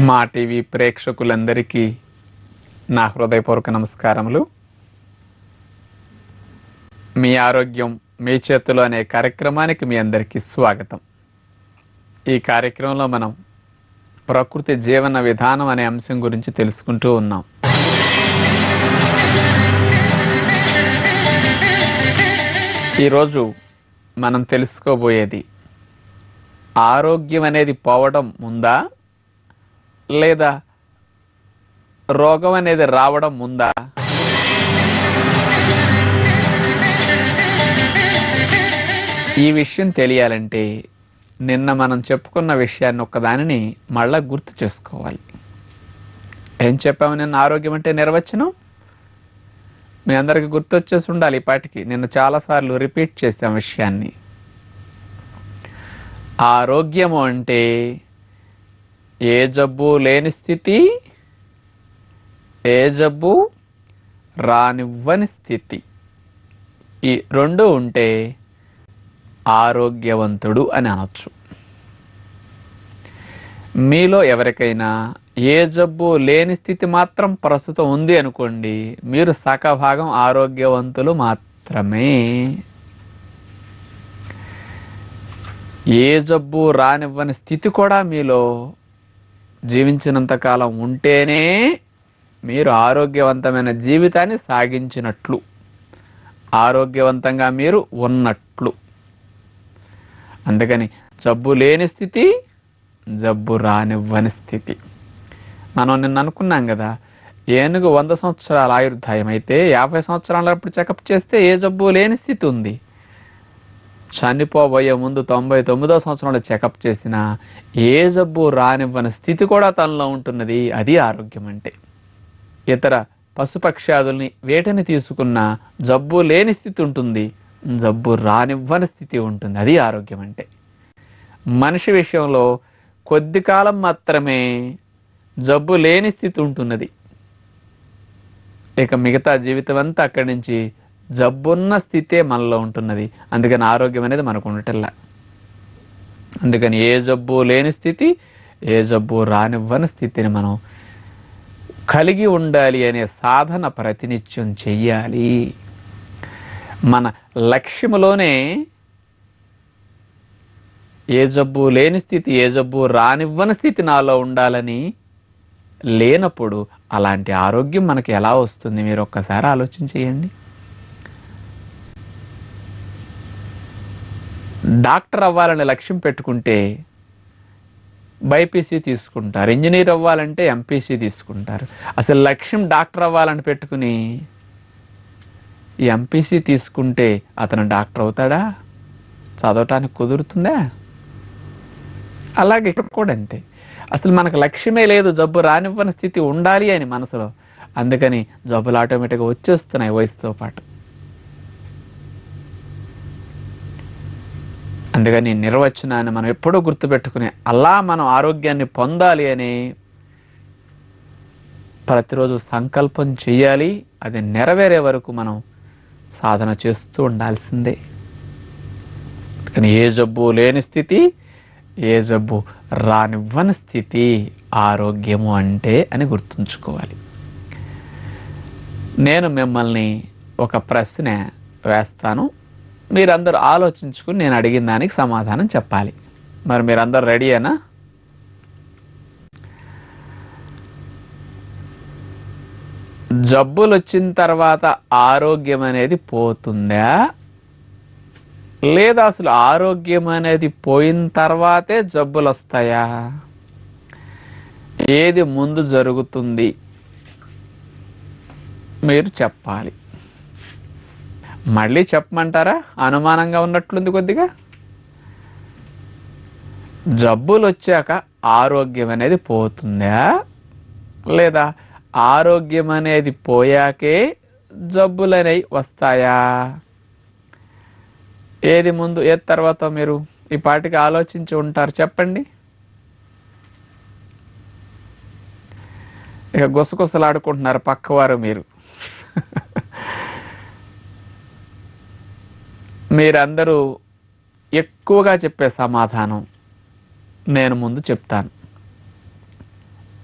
మా టీవీ ప్రేక్షకులందరికీ నా హృదయపూర్వక నమస్కారములు మీ ఆరోగ్యం మీ చేతులు అనే కార్యక్రమానికి మీ అందరికీ స్వాగతం ఈ కార్యక్రమంలో మనం ప్రకృతి జీవన విధానం అనే అంశం గురించి తెలుసుకుంటూ ఉన్నాం ఈరోజు మనం తెలుసుకోబోయేది ఆరోగ్యం అనేది పోవడం ముందా లేదా రోగం అనేది రావడం ముందా ఈ విషయం తెలియాలంటే నిన్న మనం చెప్పుకున్న విషయాన్ని ఒక్కదానిని మళ్ళా గుర్తు చేసుకోవాలి ఏం చెప్పాము నిన్న ఆరోగ్యం అంటే నిర్వచనం మీ అందరికి గుర్తొచ్చేసి ఉండాలి ఈ పాటికి నిన్న చాలాసార్లు రిపీట్ చేసాం విషయాన్ని ఆరోగ్యము అంటే ఏ జబ్బు లేని స్థితి ఏ జబ్బు రానివ్వని స్థితి ఈ రెండు ఉంటే ఆరోగ్యవంతుడు అని అనొచ్చు మీలో ఎవరికైనా ఏ జబ్బు లేని స్థితి మాత్రం ప్రస్తుతం ఉంది అనుకోండి మీరు సగభాగం ఆరోగ్యవంతులు మాత్రమే ఏ జబ్బు రానివ్వని స్థితి కూడా మీలో జీవించినంత కాలం ఉంటేనే మీరు ఆరోగ్యవంతమైన జీవితాన్ని సాగించినట్లు ఆరోగ్యవంతంగా మీరు ఉన్నట్లు అందుకని జబ్బు లేని స్థితి జబ్బు రానివ్వని స్థితి మనం నిన్న అనుకున్నాం కదా ఏనుగు వంద సంవత్సరాల ఆయుర్దాయం అయితే యాభై సంవత్సరాలప్పుడు చెకప్ చేస్తే ఏ జబ్బు లేని స్థితి ఉంది చనిపోబోయే ముందు తొంభై తొమ్మిదో సంవత్సరంలో చెకప్ చేసిన ఏ జబ్బు రానివ్వని స్థితి కూడా తనలో ఉంటున్నది అది ఆరోగ్యం అంటే ఇతర పశుపక్ష్యాదుల్ని వేటని తీసుకున్న జబ్బు లేని స్థితి ఉంటుంది జబ్బు రానివ్వని స్థితి ఉంటుంది అది ఆరోగ్యం అంటే మనిషి విషయంలో కొద్ది కాలం మాత్రమే జబ్బు లేని స్థితి ఉంటున్నది ఇక మిగతా జీవితం అంతా అక్కడి నుంచి జబ్బున్న స్థితే మనలో ఉంటున్నది అందుకని ఆరోగ్యం అనేది మనకు ఉండటల్లా అందుకని ఏ జబ్బు లేని స్థితి ఏ జబ్బు రానివ్వని స్థితిని మనం కలిగి ఉండాలి అనే సాధన ప్రతినిత్యం చెయ్యాలి మన లక్ష్యములోనే ఏ జబ్బు లేని స్థితి ఏ జబ్బు రానివ్వని స్థితి నాలో ఉండాలని లేనప్పుడు అలాంటి ఆరోగ్యం మనకి ఎలా వస్తుంది మీరు ఒక్కసారి ఆలోచన చేయండి డాక్టర్ అవ్వాలని లక్ష్యం పెట్టుకుంటే బైపీసీ తీసుకుంటారు ఇంజనీర్ అవ్వాలంటే ఎంపీసీ తీసుకుంటారు అసలు లక్ష్యం డాక్టర్ అవ్వాలని పెట్టుకుని ఈ ఎంపీసీ తీసుకుంటే అతను డాక్టర్ అవుతాడా చదవటానికి కుదురుతుందా అలాగే ఇక్కడ కూడా అంతే అసలు మనకు లక్ష్యమే లేదు జబ్బు రానివ్వని స్థితి ఉండాలి అని మనసులో అందుకని జబ్బులు ఆటోమేటిక్గా వచ్చేస్తున్నాయి వయసుతో పాటు అందుకని నిర్వచనాన్ని మనం ఎప్పుడూ గుర్తుపెట్టుకుని అలా మనం ఆరోగ్యాన్ని పొందాలి అని ప్రతిరోజు సంకల్పం చేయాలి అది నెరవేరే వరకు మనం సాధన చేస్తూ ఉండాల్సిందే కానీ ఏ జబ్బు లేని స్థితి ఏ జబ్బు రానివ్వని స్థితి ఆరోగ్యము అంటే అని గుర్తుంచుకోవాలి నేను మిమ్మల్ని ఒక ప్రశ్న వేస్తాను మీరందరూ ఆలోచించుకుని నేను అడిగిన దానికి సమాధానం చెప్పాలి మరి మీరందరూ రెడీయేనా జబ్బులు వచ్చిన తర్వాత ఆరోగ్యం అనేది పోతుందా లేదా అసలు ఆరోగ్యం అనేది పోయిన తర్వాతే జబ్బులు వస్తాయా ఏది ముందు జరుగుతుంది మీరు చెప్పాలి మళ్ళీ చెప్పమంటారా అనుమానంగా ఉన్నట్లుంది కొద్దిగా జబ్బులు వచ్చాక ఆరోగ్యం అనేది పోతుందా లేదా ఆరోగ్యం అనేది పోయాకే జబ్బులు అనేవి వస్తాయా ఏది ముందు ఏది తర్వాత మీరు ఈ పాటికి ఆలోచించి ఉంటారు చెప్పండి ఇక గుసగుసలాడుకుంటున్నారు పక్కవారు మీరు మీరందరూ ఎక్కువగా చెప్పే సమాధానం నేను ముందు చెప్తాను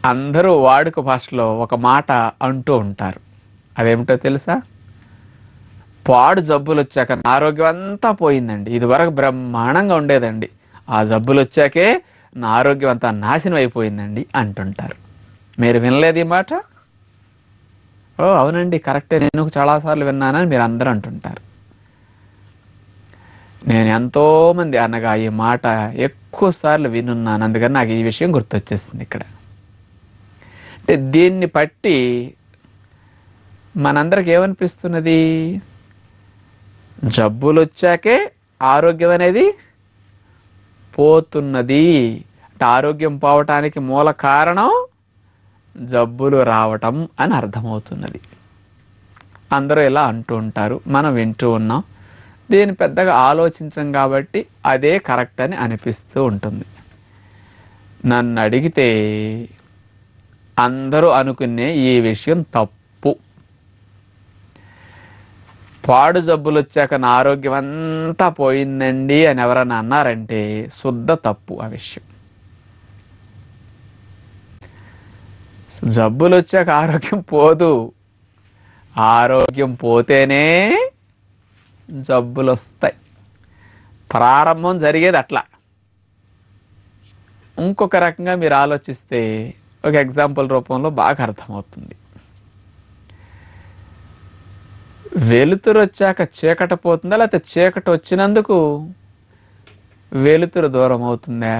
అందరూ వాడుక భాషలో ఒక మాట అంటూ ఉంటారు అదేమిటో తెలుసా పాడు జబ్బులు వచ్చాక నా ఆరోగ్యం అంతా పోయిందండి ఇదివరకు బ్రహ్మాండంగా ఉండేదండి ఆ జబ్బులు వచ్చాకే నా ఆరోగ్యం అంతా నాశనం అయిపోయిందండి అంటుంటారు మీరు వినలేదు ఈ మాట ఓ అవునండి కరెక్టే నేను చాలాసార్లు విన్నానని మీరు అందరూ అంటుంటారు నేను ఎంతో మంది అనగా ఈ మాట ఎక్కువ సార్లు వినున్నాను అందుకని నాకు ఈ విషయం గుర్తొచ్చేసింది ఇక్కడ అంటే దీన్ని బట్టి మనందరికి ఏమనిపిస్తున్నది జబ్బులు వచ్చాకే ఆరోగ్యం అనేది పోతున్నది అంటే ఆరోగ్యం పోవటానికి మూల కారణం జబ్బులు రావటం అని అర్థమవుతున్నది అందరూ ఇలా అంటూ ఉంటారు మనం వింటూ ఉన్నాం దీన్ని పెద్దగా ఆలోచించం కాబట్టి అదే కరెక్ట్ అని అనిపిస్తూ ఉంటుంది నన్ను అడిగితే అందరూ అనుకునే ఈ విషయం తప్పు పాడు జబ్బులు వచ్చాక నా ఆరోగ్యం అంతా పోయిందండి అని ఎవరన్నా అన్నారంటే శుద్ధ తప్పు ఆ విషయం జబ్బులు వచ్చాక ఆరోగ్యం పోదు ఆరోగ్యం పోతేనే జబ్బులు వస్తాయి ప్రారంభం జరిగేది అట్లా ఇంకొక రకంగా మీరు ఆలోచిస్తే ఒక ఎగ్జాంపుల్ రూపంలో బాగా అర్థమవుతుంది వెలుతురు వచ్చాక చీకటి పోతుందా లేకపోతే చీకటి వచ్చినందుకు వెలుతురు దూరం అవుతుందా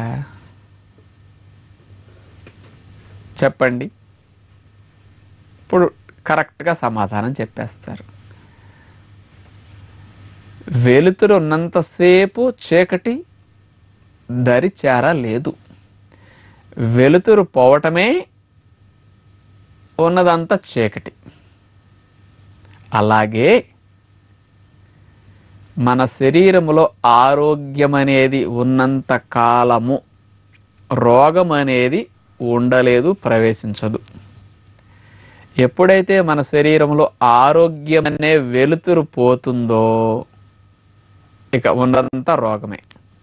చెప్పండి ఇప్పుడు కరెక్ట్గా సమాధానం చెప్పేస్తారు వెలుతురు ఉన్నంతసేపు చీకటి దరి చేర లేదు వెలుతురు పోవటమే ఉన్నదంతా చీకటి అలాగే మన శరీరములో ఆరోగ్యం అనేది ఉన్నంత కాలము రోగం అనేది ఉండలేదు ప్రవేశించదు ఎప్పుడైతే మన శరీరంలో ఆరోగ్యం అనే వెలుతురు పోతుందో ఇక ఉన్నదంతా రోగమే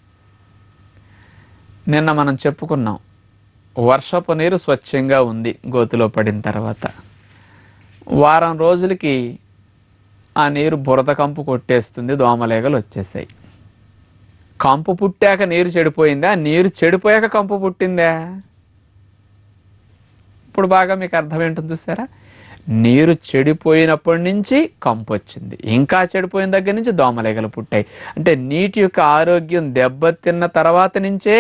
నిన్న మనం చెప్పుకున్నాం వర్షపు నీరు స్వచ్ఛంగా ఉంది గోతిలో పడిన తర్వాత వారం రోజులకి ఆ నీరు బురద కంపు కొట్టేస్తుంది దోమలేగలు వచ్చేసాయి కంపు పుట్టాక నీరు చెడిపోయిందా నీరు చెడిపోయాక కంపు పుట్టిందా ఇప్పుడు బాగా మీకు అర్థం ఏంటో చూసారా నీరు చెడిపోయినప్పటి నుంచి కంపు వచ్చింది ఇంకా చెడిపోయిన దగ్గర నుంచి దోమలేగలు పుట్టాయి అంటే నీటి యొక్క ఆరోగ్యం దెబ్బతిన్న తర్వాత నుంచే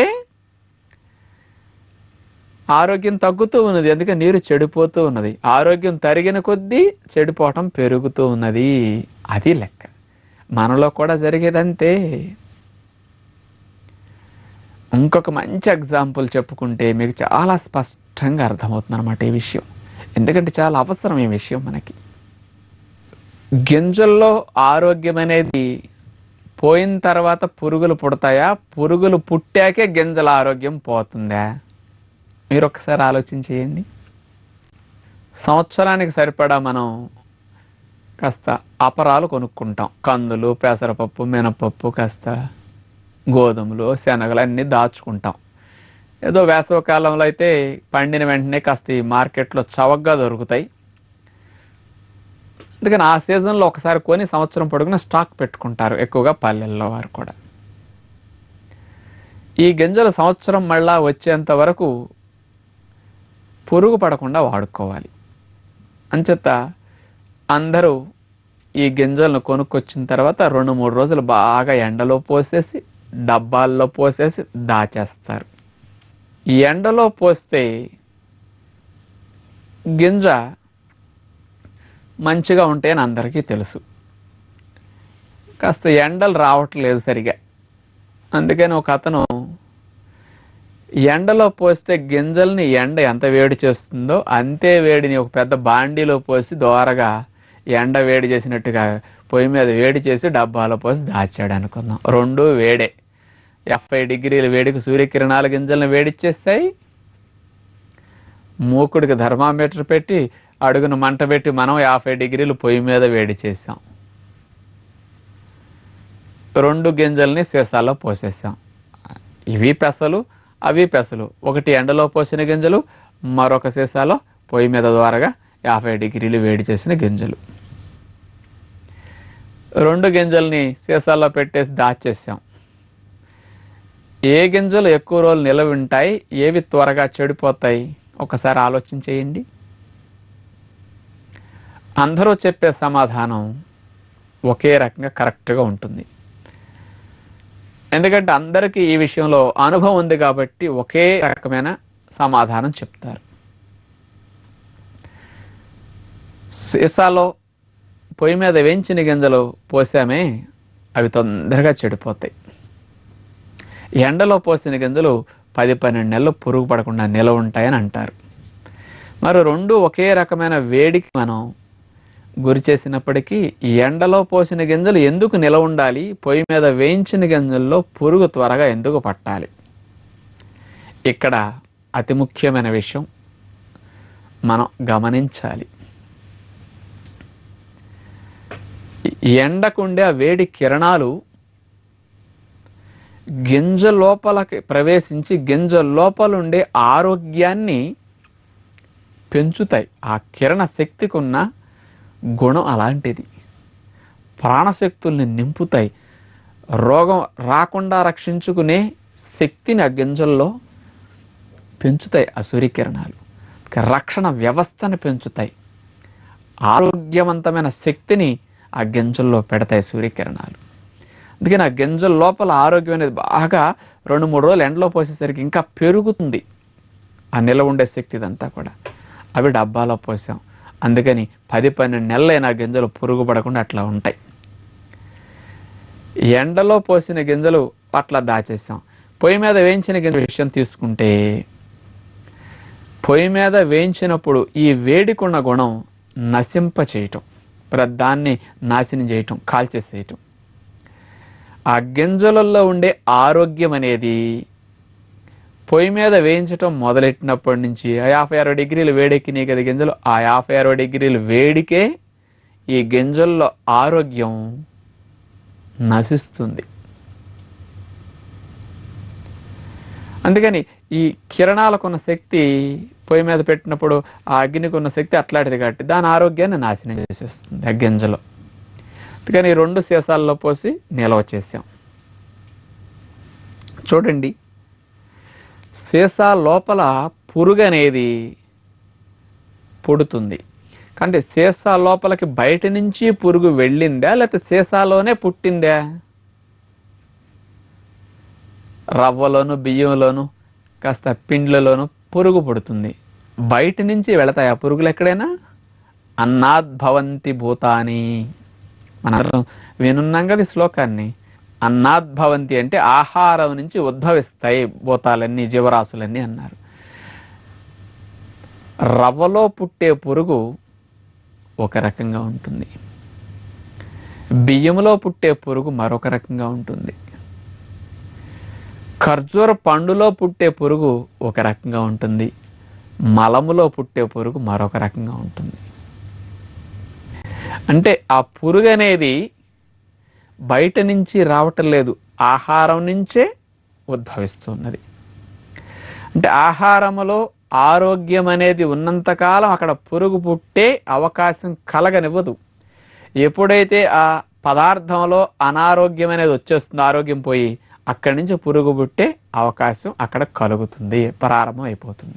ఆరోగ్యం తగ్గుతూ ఉన్నది అందుకే నీరు చెడిపోతూ ఉన్నది ఆరోగ్యం తరిగిన కొద్దీ చెడిపోవటం పెరుగుతూ ఉన్నది అది లెక్క మనలో కూడా జరిగేదంతే ఇంకొక మంచి ఎగ్జాంపుల్ చెప్పుకుంటే మీకు చాలా స్పష్టంగా అర్థమవుతుంది అనమాట ఈ విషయం ఎందుకంటే చాలా అవసరం ఈ విషయం మనకి గింజల్లో ఆరోగ్యం అనేది పోయిన తర్వాత పురుగులు పుడతాయా పురుగులు పుట్టాకే గింజల ఆరోగ్యం పోతుందా మీరు ఒకసారి ఆలోచించేయండి సంవత్సరానికి సరిపడా మనం కాస్త అపరాలు కొనుక్కుంటాం కందులు పెసరపప్పు మినపప్పు కాస్త గోధుమలు శనగలు అన్నీ దాచుకుంటాం ఏదో వేసవకాలంలో అయితే పండిన వెంటనే కాస్త ఈ మార్కెట్లో చవకగా దొరుకుతాయి అందుకని ఆ సీజన్లో ఒకసారి కొని సంవత్సరం పొడుగున స్టాక్ పెట్టుకుంటారు ఎక్కువగా పల్లెల్లో వారు కూడా ఈ గింజలు సంవత్సరం మళ్ళా వచ్చేంత వరకు పురుగు పడకుండా వాడుకోవాలి అంచేత అందరూ ఈ గింజలను కొనుక్కొచ్చిన తర్వాత రెండు మూడు రోజులు బాగా ఎండలో పోసేసి డబ్బాల్లో పోసేసి దాచేస్తారు ఈ ఎండలో పోస్తే గింజ మంచిగా ఉంటాయని అందరికీ తెలుసు కాస్త ఎండలు రావట్లేదు సరిగా అందుకని ఒక అతను ఎండలో పోస్తే గింజల్ని ఎండ ఎంత వేడి చేస్తుందో అంతే వేడిని ఒక పెద్ద బాండీలో పోసి దోరగా ఎండ వేడి చేసినట్టుగా పొయ్యి మీద వేడి చేసి డబ్బాలో పోసి దాచాడు అనుకుందాం రెండు వేడే డెబ్బై డిగ్రీల వేడికి సూర్యకిరణాల గింజలను వేడిచ్చేస్తాయి మూకుడికి థర్మామీటర్ పెట్టి అడుగున మంట పెట్టి మనం యాభై డిగ్రీలు పొయ్యి మీద వేడి చేసాం రెండు గింజల్ని సీసాలో పోసేసాం ఇవి పెసలు అవి పెసలు ఒకటి ఎండలో పోసిన గింజలు మరొక సీసాలో పొయ్యి మీద ద్వారాగా యాభై డిగ్రీలు వేడి చేసిన గింజలు రెండు గింజల్ని సీసాల్లో పెట్టేసి దాచేసాం ఏ గింజలు ఎక్కువ రోజులు నిలవ ఉంటాయి ఏవి త్వరగా చెడిపోతాయి ఒకసారి ఆలోచన చేయండి అందరూ చెప్పే సమాధానం ఒకే రకంగా కరెక్ట్గా ఉంటుంది ఎందుకంటే అందరికీ ఈ విషయంలో అనుభవం ఉంది కాబట్టి ఒకే రకమైన సమాధానం చెప్తారు సీసాలో పొయ్యి మీద వేయించిన గింజలు పోసామే అవి తొందరగా చెడిపోతాయి ఎండలో పోసిన గింజలు పది పన్నెండు నెలలు పురుగు పడకుండా నిలవ ఉంటాయని అంటారు మరి రెండు ఒకే రకమైన వేడికి మనం గురి చేసినప్పటికీ ఈ ఎండలో పోసిన గింజలు ఎందుకు నిలవ ఉండాలి పొయ్యి మీద వేయించిన గింజల్లో పురుగు త్వరగా ఎందుకు పట్టాలి ఇక్కడ అతి ముఖ్యమైన విషయం మనం గమనించాలి ఈ ఎండకుండే ఆ వేడి కిరణాలు గింజ లోపలకి ప్రవేశించి గింజ లోపల ఉండే ఆరోగ్యాన్ని పెంచుతాయి ఆ కిరణ శక్తికి ఉన్న గుణం అలాంటిది ప్రాణశక్తుల్ని నింపుతాయి రోగం రాకుండా రక్షించుకునే శక్తిని ఆ గింజల్లో పెంచుతాయి ఆ సూర్యకిరణాలు ఇక రక్షణ వ్యవస్థను పెంచుతాయి ఆరోగ్యవంతమైన శక్తిని ఆ గింజల్లో పెడతాయి సూర్యకిరణాలు అందుకని ఆ గింజల లోపల ఆరోగ్యం అనేది బాగా రెండు మూడు రోజులు ఎండలో పోసేసరికి ఇంకా పెరుగుతుంది ఆ నిలవ ఉండే శక్తి ఇదంతా కూడా అవి డబ్బాలో పోసాం అందుకని పది పన్నెండు నెలలైన ఆ గింజలు పురుగు పడకుండా అట్లా ఉంటాయి ఎండలో పోసిన గింజలు అట్లా దాచేసాం పొయ్యి మీద వేయించిన గింజ విషయం తీసుకుంటే పొయ్యి మీద వేయించినప్పుడు ఈ వేడికున్న గుణం నశింప చేయటం ప్ర- దాన్ని నాశనం చేయటం కాల్చేసేయటం ఆ గింజలలో ఉండే ఆరోగ్యం అనేది పొయ్యి మీద వేయించటం మొదలెట్టినప్పటి నుంచి ఆ యాభై అరవై డిగ్రీలు వేడెక్కినాయి కదా గింజలు ఆ యాభై అరవై డిగ్రీలు వేడికే ఈ గింజల్లో ఆరోగ్యం నశిస్తుంది అందుకని ఈ కిరణాలకున్న శక్తి పొయ్యి మీద పెట్టినప్పుడు ఆ అగ్నికి ఉన్న శక్తి అట్లాంటిది కాబట్టి దాని ఆరోగ్యాన్ని నాశనం చేసేస్తుంది ఆ గింజలో అందుకని ఈ రెండు సీసాల్లో పోసి నిల్వ చేసాం చూడండి సీసా లోపల పురుగు అనేది పుడుతుంది అంటే సీసా లోపలికి బయట నుంచి పురుగు వెళ్ళిందా లేకపోతే సీసాలోనే పుట్టిందా రవ్వలోను బియ్యంలోను కాస్త పిండ్లలోను పురుగు పుడుతుంది బయట నుంచి వెళతాయి ఆ పురుగులు ఎక్కడైనా అన్నాద్భవంతి భూతాని మనందరం వినున్నాం కదా ఈ శ్లోకాన్ని అన్నాద్భవంతి అంటే ఆహారం నుంచి ఉద్భవిస్తాయి భూతాలన్నీ జీవరాశులన్నీ అన్నారు రవ్వలో పుట్టే పురుగు ఒక రకంగా ఉంటుంది బియ్యంలో పుట్టే పురుగు మరొక రకంగా ఉంటుంది ఖర్జూర పండులో పుట్టే పురుగు ఒక రకంగా ఉంటుంది మలములో పుట్టే పురుగు మరొక రకంగా ఉంటుంది అంటే ఆ పురుగు అనేది బయట నుంచి రావటం లేదు ఆహారం నుంచే ఉద్భవిస్తున్నది అంటే ఆహారములో ఆరోగ్యం అనేది ఉన్నంతకాలం అక్కడ పురుగు పుట్టే అవకాశం కలగనివ్వదు ఎప్పుడైతే ఆ పదార్థంలో అనారోగ్యం అనేది వచ్చేస్తుందో ఆరోగ్యం పోయి అక్కడి నుంచి పురుగు పుట్టే అవకాశం అక్కడ కలుగుతుంది ప్రారంభం అయిపోతుంది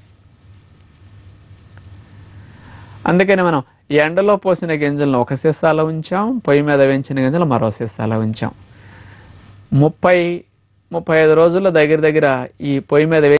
అందుకని మనం ఈ ఎండలో పోసిన గింజలను ఒక సీసాలో ఉంచాం పొయ్యి మీద వేయించిన గింజలు మరో సీసాలో ఉంచాం ముప్పై ముప్పై ఐదు రోజుల్లో దగ్గర దగ్గర ఈ పొయ్యి మీద వే-